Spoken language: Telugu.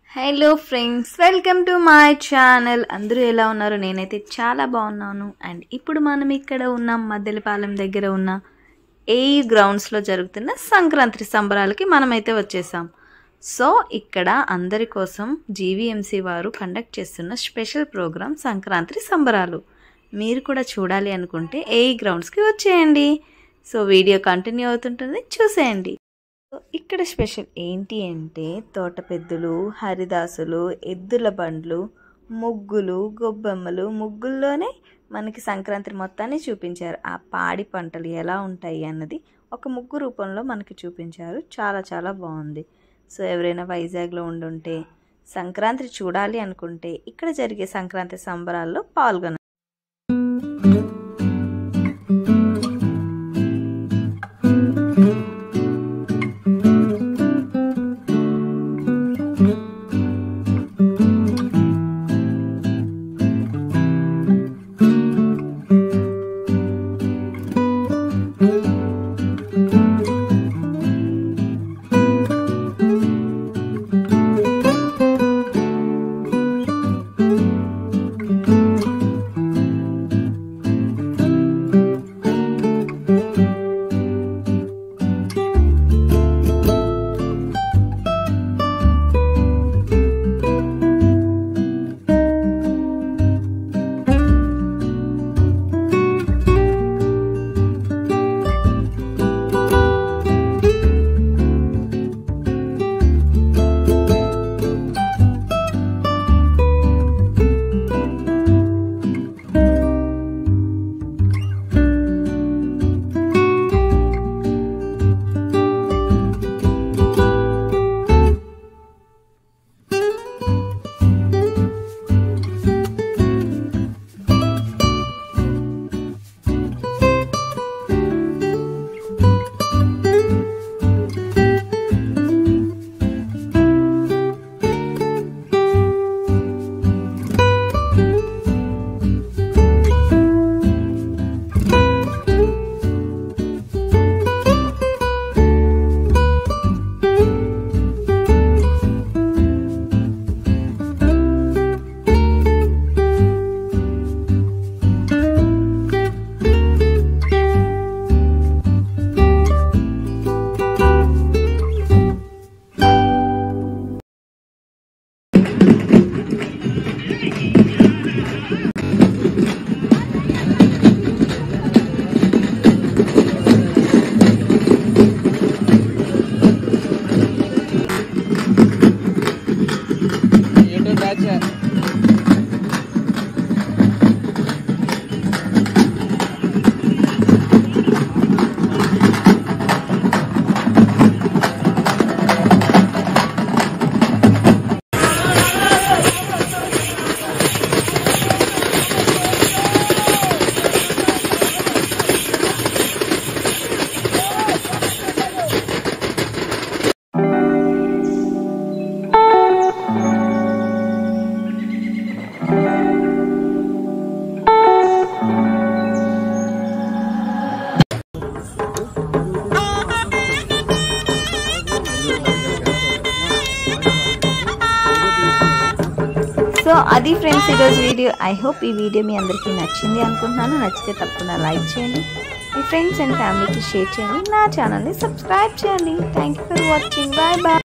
hello friends welcome to my channel అందరూ ఎలా ఉన్నారు నేనైతే చాలా బాగున్నాను అండ్ ఇప్పుడు మనం ఇక్కడ ఉన్న మద్దెలపాలెం దగ్గర ఉన్న ఏ గ్రౌండ్స్లో జరుగుతున్న సంక్రాంతి సంబరాలకి మనమైతే వచ్చేసాం సో ఇక్కడ అందరి కోసం జీవీఎంసీ వారు కండక్ట్ చేస్తున్న స్పెషల్ ప్రోగ్రామ్ సంక్రాంతి సంబరాలు మీరు కూడా చూడాలి అనుకుంటే ఏ గ్రౌండ్స్కి వచ్చేయండి సో వీడియో కంటిన్యూ అవుతుంటుంది చూసేయండి సో ఇక్కడ స్పెషల్ ఏంటి అంటే తోటపెద్దులు హరిదాసులు ఎద్దుల బండ్లు ముగ్గులు గొబ్బెమ్మలు ముగ్గుల్లోనే మనకి సంక్రాంతి మొత్తాన్ని చూపించారు ఆ పాడి పంటలు ఎలా ఉంటాయి అన్నది ఒక ముగ్గు రూపంలో మనకి చూపించారు చాలా చాలా బాగుంది సో ఎవరైనా వైజాగ్లో ఉండుంటే సంక్రాంతి చూడాలి అనుకుంటే ఇక్కడ జరిగే సంక్రాంతి సంబరాల్లో పాల్గొన యూట్యూబ్ బ్యాచ్ సో అది ఫ్రెండ్స్ ఈరోజు వీడియో ఐ హోప్ ఈ వీడియో మీ అందరికీ నచ్చింది అనుకుంటున్నాను నచ్చితే తప్పకుండా లైక్ చేయండి మీ ఫ్రెండ్స్ అండ్ ఫ్యామిలీకి షేర్ చేయండి నా ఛానల్ని సబ్స్క్రైబ్ చేయండి thank you for watching bye bye